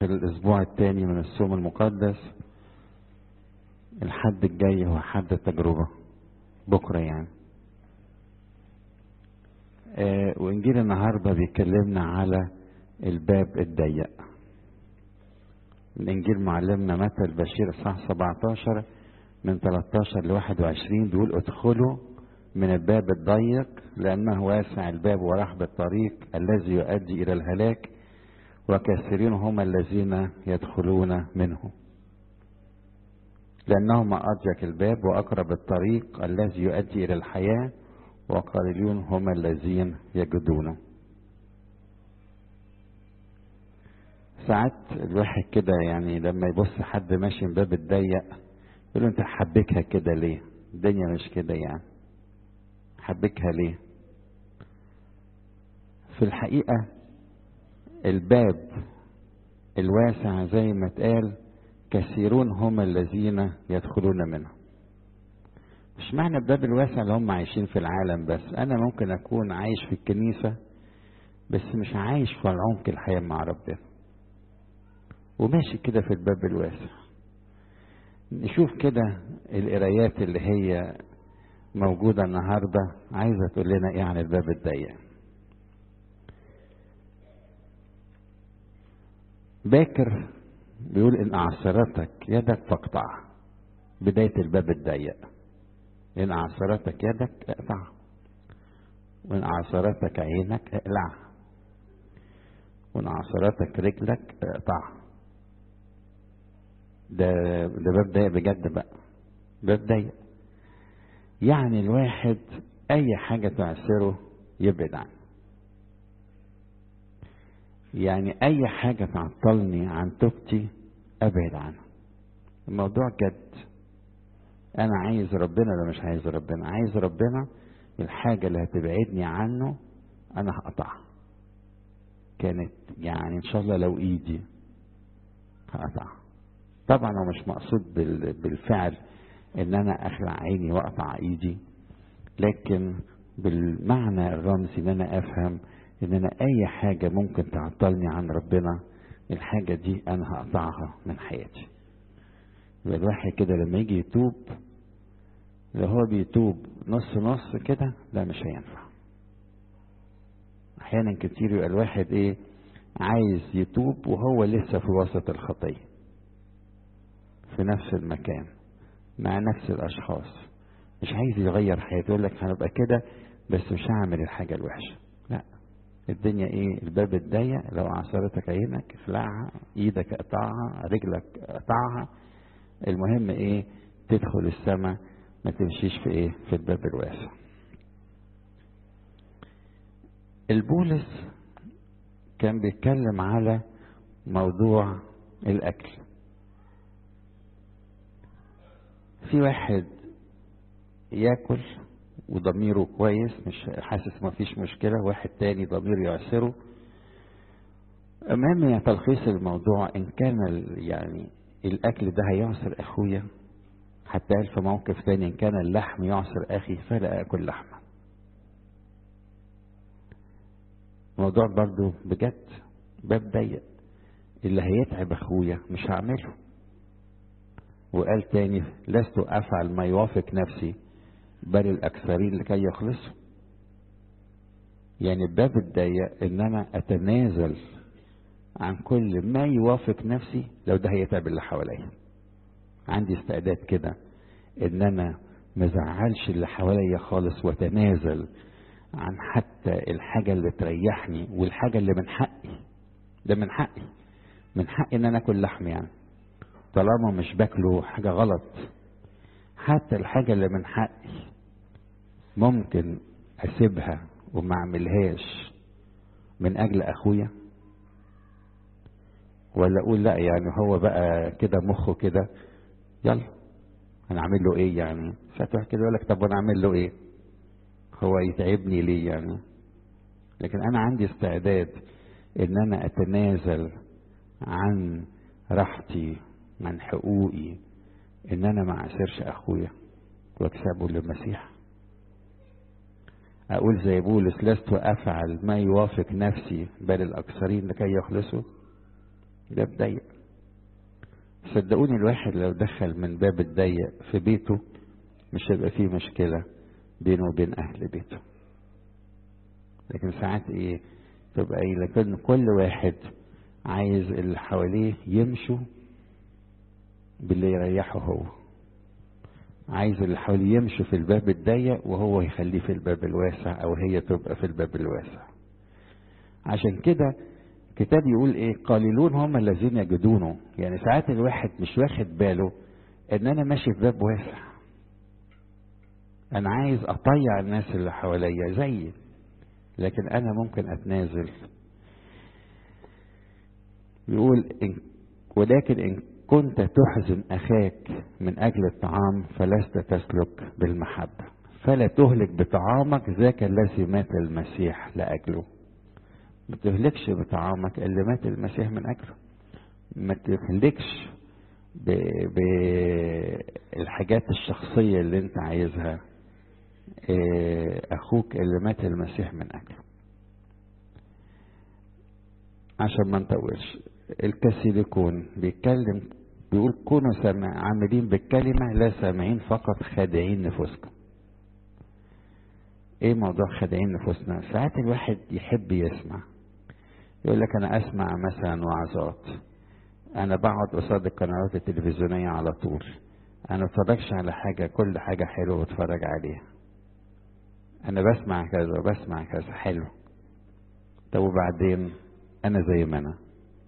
في الأسبوع الثاني من الصوم المقدس الحد الجاي هو حد التجربة بكرة يعني آه وإنجيل النهاردة بيكلمنا على الباب الضيق من إنجيل معلمنا متى البشير صح 17 من 13 ل 21 بيقول ادخلوا من الباب الضيق لأنه واسع الباب ورحب الطريق الذي يؤدي إلى الهلاك وكثيرين هم الذين يدخلون منه لأنهما أضيق الباب وأقرب الطريق الذي يؤدي إلى الحياة وقليلون هم الذين يجدونه ساعات الواحد كده يعني لما يبص حد ماشي من باب الضيق يقول له انت حبكها كده ليه الدنيا مش كده يعني حبكها ليه في الحقيقة الباب الواسع زي ما اتقال كثيرون هم الذين يدخلون منه مش معنى الباب الواسع اللي هم عايشين في العالم بس انا ممكن اكون عايش في الكنيسة بس مش عايش في العمق الحياة مع ربنا وماشي كده في الباب الواسع نشوف كده القرايات اللي هي موجودة النهاردة عايزة تقول لنا ايه عن الباب الضيق باكر بيقول ان اعصرتك يدك فاقطعها بداية الباب الضيق ان اعصرتك يدك اقطعها وان اعصرتك عينك اقلعها وان اعصرتك رجلك اقطعها ده ده باب ضيق بجد بقى باب ضيق يعني الواحد اي حاجة تعسره يبعد عنه يعني اي حاجة تعطلني عن توبتي ابعد عنها الموضوع جد انا عايز ربنا ولا مش عايز ربنا عايز ربنا الحاجة اللي هتبعدني عنه انا هقطعها كانت يعني ان شاء الله لو ايدي هقطعها طبعا هو مش مقصود بالفعل ان انا اخلع عيني واقطع ايدي لكن بالمعنى الرمزي ان انا افهم ان انا اي حاجة ممكن تعطلني عن ربنا الحاجة دي انا هقطعها من حياتي يبقى الواحد كده لما يجي يتوب لو هو بيتوب نص نص كده لا مش هينفع احيانا كتير يبقى الواحد ايه عايز يتوب وهو لسه في وسط الخطية في نفس المكان مع نفس الاشخاص مش عايز يغير حياته يقول لك هنبقى كده بس مش هعمل الحاجة الوحشة لا الدنيا ايه الباب الضيق لو عصرتك عينك اخلعها ايدك اقطعها رجلك اقطعها المهم ايه تدخل السماء ما تمشيش في ايه في الباب الواسع البولس كان بيتكلم على موضوع الاكل في واحد ياكل وضميره كويس مش حاسس ما فيش مشكلة واحد تاني ضمير يعسره المهم يعني تلخيص الموضوع ان كان يعني الاكل ده هيعسر اخويا حتى قال في موقف تاني ان كان اللحم يعسر اخي فلا اكل لحمه موضوع برضو بجد باب ضيق اللي هيتعب اخويا مش هعمله وقال تاني لست افعل ما يوافق نفسي بل الاكثرين لكي يخلصوا يعني الباب الضيق ان انا اتنازل عن كل ما يوافق نفسي لو ده هيتعب اللي حواليا عندي استعداد كده ان انا مزعلش اللي حواليا خالص واتنازل عن حتى الحاجة اللي تريحني والحاجة اللي من حقي ده من حقي من حقي ان انا اكل لحم يعني طالما مش باكله حاجة غلط حتى الحاجة اللي من حقي ممكن اسيبها وما اعملهاش من اجل اخويا ولا اقول لا يعني هو بقى كده مخه كده يلا هنعمل له ايه يعني فتروح كده يقول لك طب وانا اعمل له ايه هو يتعبني ليه يعني لكن انا عندي استعداد ان انا اتنازل عن راحتي عن حقوقي ان انا ما اعسرش اخويا واكسبه للمسيح اقول زي بولس لست افعل ما يوافق نفسي بل الاكثرين لكي يخلصوا باب ضيق صدقوني الواحد لو دخل من باب الضيق في بيته مش هيبقى فيه مشكلة بينه وبين أهل بيته لكن ساعات ايه تبقى ايه لكن كل واحد عايز اللي حواليه يمشوا باللي يريحه هو عايز اللي حواليه يمشوا في الباب الضيق وهو يخليه في الباب الواسع او هي تبقى في الباب الواسع عشان كده كتاب يقول ايه قليلون هم الذين يجدونه يعني ساعات الواحد مش واخد باله ان انا ماشي في باب واسع انا عايز اطيع الناس اللي حواليا زيي لكن انا ممكن اتنازل يقول إن ولكن ان كنت تحزن اخاك من اجل الطعام فلست تسلك بالمحبه فلا تهلك بطعامك ذاك الذي مات المسيح لاجله ما تهلكش بطعامك اللي مات المسيح من اجله ما تهلكش بالحاجات الشخصيه اللي انت عايزها اخوك اللي مات المسيح من اجله عشان ما نطولش الكاثوليكون بيتكلم بيقول كونوا سامع عاملين بالكلمة لا سامعين فقط خادعين نفوسكم ايه موضوع خادعين نفوسنا ساعات الواحد يحب يسمع يقول لك انا اسمع مثلا وعظات انا بقعد قصاد القنوات التلفزيونية على طول انا ما اتفرجش على حاجة كل حاجة حلوة بتفرج عليها انا بسمع كذا وبسمع كذا حلو طب وبعدين انا زي ما انا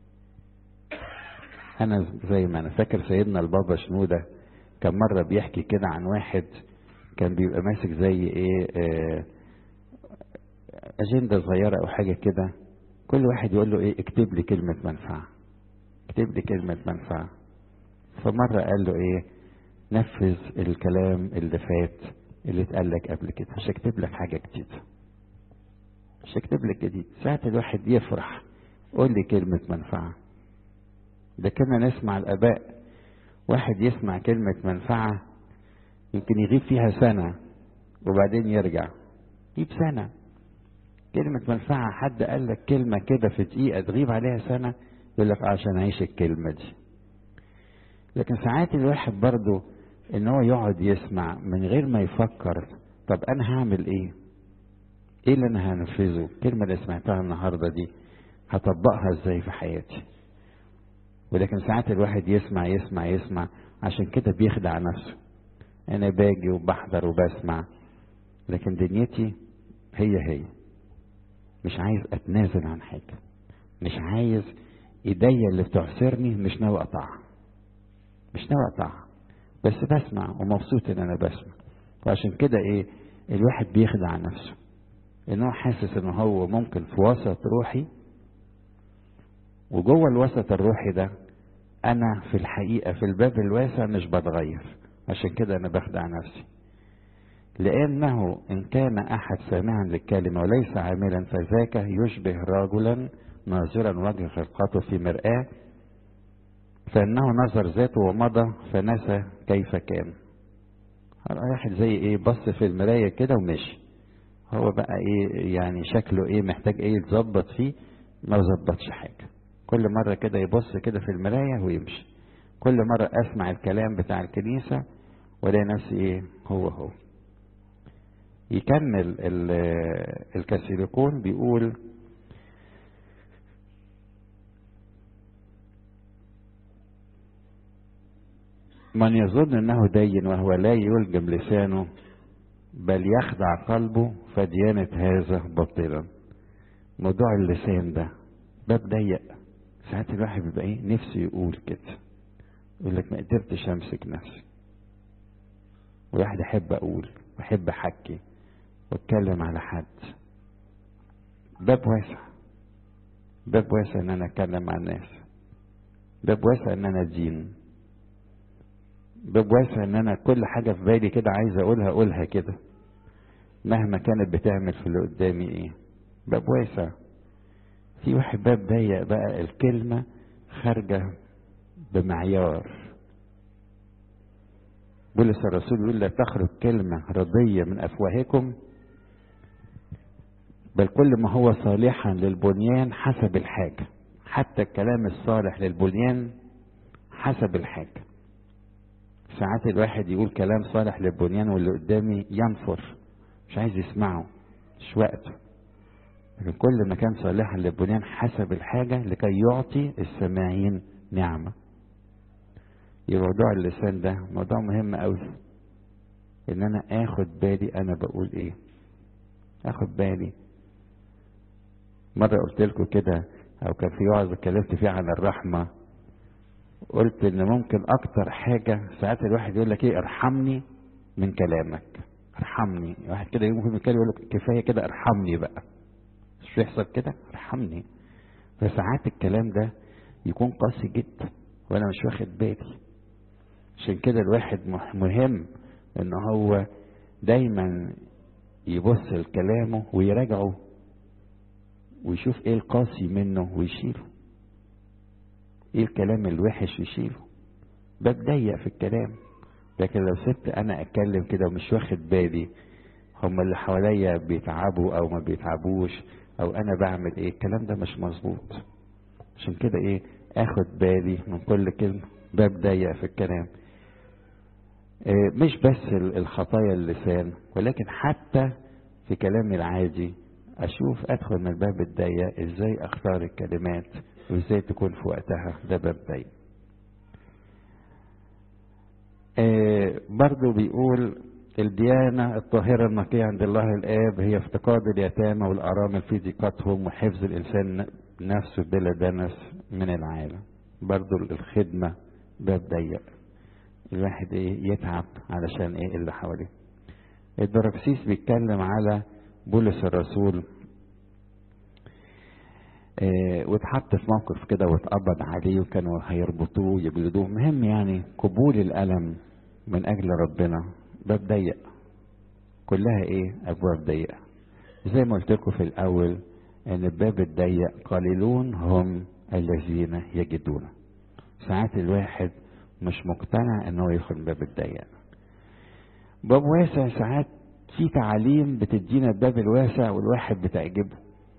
انا زي ما انا فاكر سيدنا البابا شنودة كان مرة بيحكي كده عن واحد كان بيبقى ماسك زي ايه اه اجندة صغيرة او حاجة كده كل واحد يقول له ايه اكتب لي كلمة منفعة اكتب لي كلمة منفعة فمرة قال له ايه نفذ الكلام اللي فات اللي اتقال لك قبل كده مش هكتب لك حاجة جديدة مش هكتب لك جديد ساعة الواحد يفرح قول لي كلمة منفعة ده كنا نسمع الآباء واحد يسمع كلمة منفعة يمكن يغيب فيها سنة وبعدين يرجع يجيب سنة كلمة منفعة حد قال لك كلمة كده في دقيقة تغيب عليها سنة يقول لك عشان أعيش الكلمة دي لكن ساعات الواحد برضه ان هو يقعد يسمع من غير ما يفكر طب انا هعمل ايه ايه اللي انا هنفذه الكلمة اللي سمعتها النهاردة دي هطبقها ازاي في حياتي ولكن ساعات الواحد يسمع يسمع يسمع عشان كده بيخدع نفسه انا باجي وبحضر وبسمع لكن دنيتي هي هي مش عايز اتنازل عن حاجة مش عايز ايديا اللي بتعسرني مش ناوي اقطعها مش ناوي اقطعها بس بسمع ومبسوط ان انا بسمع وعشان كده ايه الواحد بيخدع نفسه ان هو حاسس ان هو ممكن في وسط روحي وجوه الوسط الروحي ده انا في الحقيقه في الباب الواسع مش بتغير عشان كده انا بخدع نفسي لانه ان كان احد سامعا للكلمه وليس عاملا فذاك يشبه رجلا ناظرا وجه خلقته في مرآه فانه نظر ذاته ومضى فنسى كيف كان واحد زي ايه بص في المرايه كده ومشي هو بقى ايه يعني شكله ايه محتاج ايه يتظبط فيه ما ظبطش حاجه كل مرة كده يبص كده في المراية ويمشي كل مرة أسمع الكلام بتاع الكنيسة ولاقي نفسي إيه هو هو يكمل الكاثوليكون بيقول من يظن انه دين وهو لا يلجم لسانه بل يخدع قلبه فديانة هذا باطلا موضوع اللسان ده باب ضيق ساعات الواحد بيبقى ايه نفسه يقول كده يقول لك ما قدرتش امسك نفسي والواحد يحب اقول واحب احكي واتكلم على حد باب واسع باب واسع ان انا اتكلم مع الناس باب واسع ان انا ادين باب واسع ان انا كل حاجه في بالي كده عايز اقولها اقولها كده مهما كانت بتعمل في اللي قدامي ايه باب واسع في واحد باب ضيق بقى الكلمة خارجة بمعيار بولس الرسول يقول لا تخرج كلمة رضية من أفواهكم بل كل ما هو صالحا للبنيان حسب الحاجة حتى الكلام الصالح للبنيان حسب الحاجة ساعات الواحد يقول كلام صالح للبنيان واللي قدامي ينفر مش عايز يسمعه مش وقته لكن كل ما كان صالحا للبنيان حسب الحاجة لكي يعطي السامعين نعمة يبقى موضوع اللسان ده موضوع مهم قوي ان انا اخد بالي انا بقول ايه اخد بالي مرة قلت لكم كده او كان في وعظ اتكلمت فيه عن الرحمة قلت ان ممكن اكتر حاجة ساعات الواحد يقول لك ايه ارحمني من كلامك ارحمني واحد كده ممكن يتكلم يقول لك كفاية كده ارحمني بقى مش بيحصل كده ارحمني فساعات الكلام ده يكون قاسي جدا وانا مش واخد بالي عشان كده الواحد مهم ان هو دايما يبص لكلامه ويراجعه ويشوف ايه القاسي منه ويشيله ايه الكلام الوحش يشيله باب ضيق في الكلام لكن لو سبت انا اتكلم كده ومش واخد بالي هم اللي حواليا بيتعبوا او ما بيتعبوش او انا بعمل ايه الكلام ده مش مظبوط عشان كده ايه اخد بالي من كل كلمة باب ضيق في الكلام إيه مش بس الخطايا اللسان ولكن حتى في كلامي العادي اشوف ادخل من الباب الضيق ازاي اختار الكلمات وازاي تكون في وقتها ده باب ضيق إيه برضو بيقول الديانة الطاهرة النقية عند الله الآب هي افتقاد اليتامى والأرامل في ضيقتهم وحفظ الإنسان نفسه بلا دنس من العالم برضو الخدمة باب ضيق الواحد ايه يتعب علشان ايه اللي حواليه الدركسيس بيتكلم على بولس الرسول إيه واتحط في موقف كده واتقبض عليه وكانوا هيربطوه ويجلدوه مهم يعني قبول الألم من أجل ربنا باب ضيق كلها ايه أبواب ضيقة زي ما قلت لكم في الأول ان الباب الضيق قليلون هم الذين يجدون ساعات الواحد مش مقتنع ان هو يدخل الباب الضيق باب واسع ساعات في تعاليم بتدينا الباب الواسع والواحد بتعجبه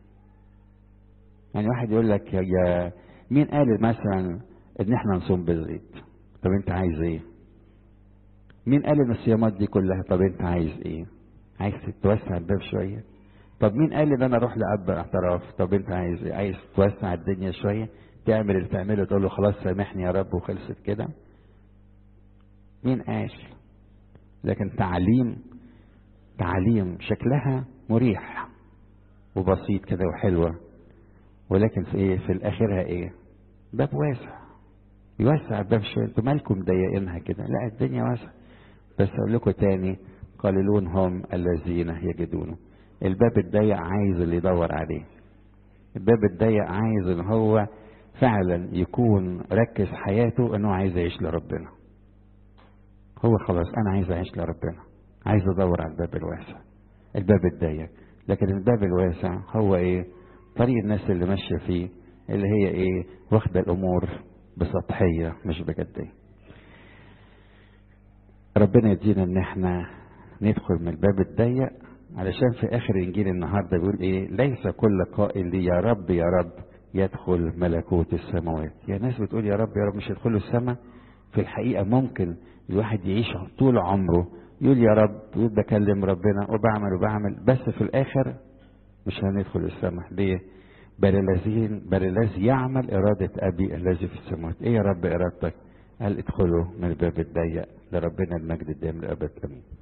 يعني واحد يقول لك يا مين قال مثلا ان احنا نصوم بالزيت طب انت عايز ايه مين قال ان الصيامات دي كلها طب انت عايز ايه عايز توسع الباب شويه طب مين قال ان انا اروح لاب اعتراف طب انت عايز ايه عايز توسع الدنيا شويه تعمل اللي تعمله تقول له خلاص سامحني يا رب وخلصت كده مين قال لكن تعليم تعليم شكلها مريح وبسيط كده وحلوة ولكن في ايه في الاخرها ايه باب واسع يوسع الباب شوية انتوا مالكم مضيقينها كده لا الدنيا واسعة بس اقول لكم تاني قليلون هم الذين يجدونه الباب الضيق عايز اللي يدور عليه الباب الضيق عايز ان هو فعلا يكون ركز حياته انه عايز يعيش لربنا هو خلاص انا عايز اعيش لربنا عايز ادور على الباب الواسع الباب الضيق لكن الباب الواسع هو ايه طريق الناس اللي ماشيه فيه اللي هي ايه واخده الامور بسطحيه مش بجديه ربنا يدينا ان احنا ندخل من الباب الضيق علشان في اخر انجيل النهارده بيقول ايه ليس كل قائل لي يا رب يا رب يدخل ملكوت السماوات يا ناس بتقول يا رب يا رب مش يدخلوا السماء في الحقيقه ممكن الواحد يعيش طول عمره يقول يا رب يقول بكلم ربنا وبعمل وبعمل بس في الاخر مش هندخل السماء ليه بل الذين بل الذي يعمل إرادة أبي الذي في السماوات إيه يا رب إرادتك قال ادخلوا من الباب الضيق لربنا المجد الدائم للأبد آمين